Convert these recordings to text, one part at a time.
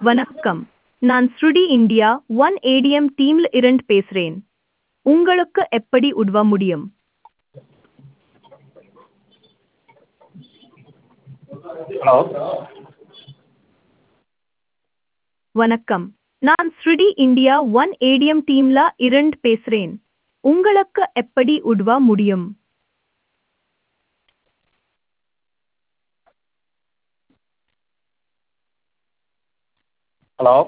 வணக்கம் நான் ஸ்ருடி இந்தியா ஒன் ஏடிஎம் டீம்ல இருந்து பேசுறேன் உங்களுக்கு எப்படி உதவ முடியும் ஹலோ வணக்கம் நான் ஸ்ருடி இந்தியா ஒன் ஏடிஎம் டீம்ல இருந்து பேசுறேன் உங்களுக்கு எப்படி உதவ முடியும் ஹலோ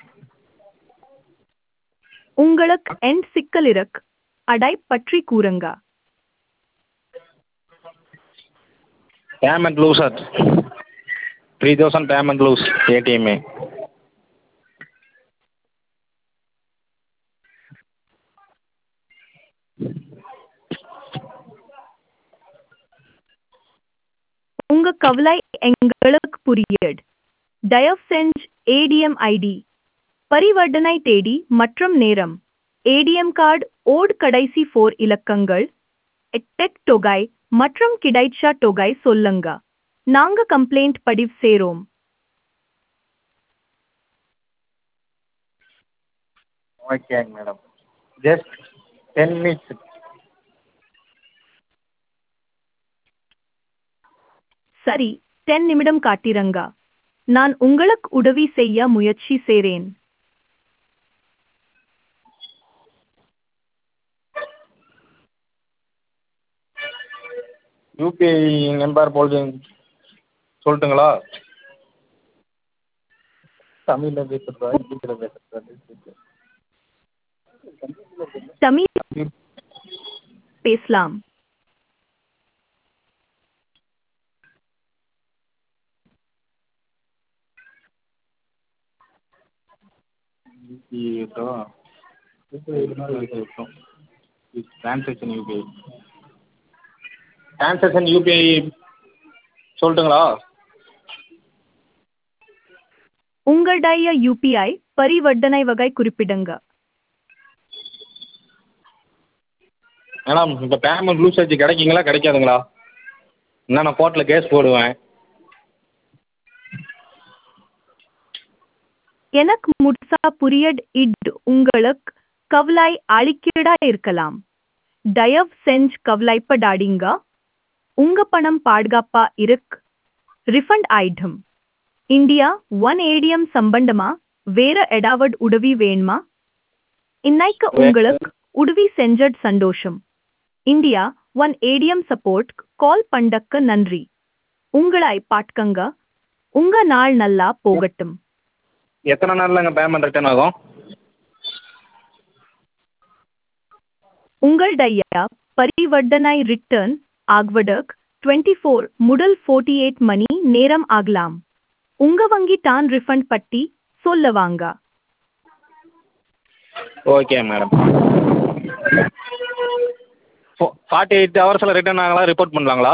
உங்களுக்கு என் சிக்கல் இருக்கு அடை பற்றி கூறுங்க பேமெண்ட் லூஸ் ஆச்சு த்ரீ தௌசண்ட் பேமெண்ட் லூஸ் ஏடிஎம்ஏ உங்க கவலை எங்களுக்கு புரியுது தயவு செஞ்சு ஏடிஎம் ஐடி பரிவர்த்தனை தேதி மற்றும் நேரம் ஏடிஎம் கார்டு ஓட் கடைசி ஃபோர் இலக்கங்கள் எட்டெக் தொகை மற்றும் கிடைச்ச தொகை சொல்லுங்க நாங்க கம்ப்ளைண்ட் பதிவு செய்றோம் ஓகேங்க மேடம் ஜஸ்ட் டென் மினிட்ஸ் சரி டென் நிமிடம் காட்டிரங்க நான் உங்களுக்கு உதவி செய்ய முயற்சி செய்றேன் யூபிஐ நம்பர் போல்டு சொல்லட்டுங்களா தமிழில் பேசுகிறதா இங்கிலீஷில் பேசுகிறதா தமிழ் பேசலாம் UPI transaction UPI transaction UPI சொல்லட்டுங்களா உங்களுடைய யூபிஐ பரிவர்த்தனை வகை குறிப்பிடுங்க மேடம் இப்போ பேமெண்ட் லூஸ் ஆச்சு கிடைக்குங்களா கிடைக்காதுங்களா இல்லை நான் கோர்ட்டில் கேஸ் போடுவேன் எனக்கு முழுசா புரியட் இட் உங்களுக்கு கவலை அளிக்கிறதா இருக்கலாம் தயவு செஞ்சு கவலைப்படாதீங்க உங்க பணம் பாதுகாப்பா இருக்கு ரிஃபண்ட் ஆயிடும் இந்தியா ஒன் ஏடிஎம் சம்பந்தமா வேற ஏதாவது உதவி வேணுமா இன்னைக்கு உங்களுக்கு உதவி செஞ்சது சந்தோஷம் India one ATM support call பண்ணக்கு நன்றி உங்களை பாட்கங்க உங்க நாள் நல்லா போகட்டும் எத்தனை நாளில் பேமெண்ட் ரிட்டர்ன் ஆகும் உங்களுடைய பரிவர்த்தனை ரிட்டர்ன் ஆகுவதற்கு டுவெண்ட்டி ஃபோர் முதல் ஃபோர்ட்டி எயிட் மணி நேரம் ஆகலாம் உங்க வங்கி தான் ரிஃபண்ட் பற்றி சொல்லவாங்க ஓகே மேடம் ஃபார்ட்டி எயிட் ஹவர்ஸில் ரிட்டர்ன் ஆகலாம் ரிப்போர்ட் பண்ணலாங்களா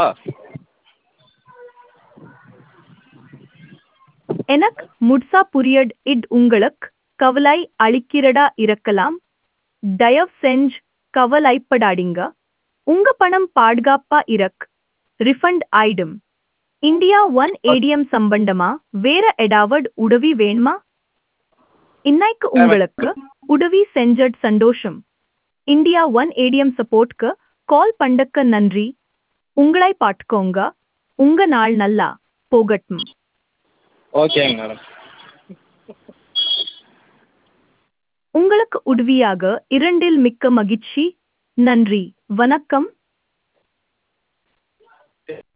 எனக்கு முட்சா புரியட் இட் உங்களுக்கு கவலை அளிக்கிறதா இருக்கலாம் தயவு செஞ்சு கவலைப்படாதீங்க உங்க பணம் பாதுகாப்பா இருக்கு ரிஃபண்ட் ஆயிடும் இந்தியா ஒன் ஏடிஎம் சம்பந்தமா வேற ஏதாவது உதவி வேணுமா இன்னைக்கு உங்களுக்கு உதவி செஞ்சது சந்தோஷம் இந்தியா ஒன் ஏடிஎம் சப்போர்ட்க்கு கால் பண்ணக்க நன்றி உங்களை பாட்டுக்கோங்க உங்க நாள் நல்லா போகட்டும் ஓகேங்க மேடம் உங்களுக்கு உதவியாக இரண்டில் மிக்க மகிழ்ச்சி நன்றி வணக்கம்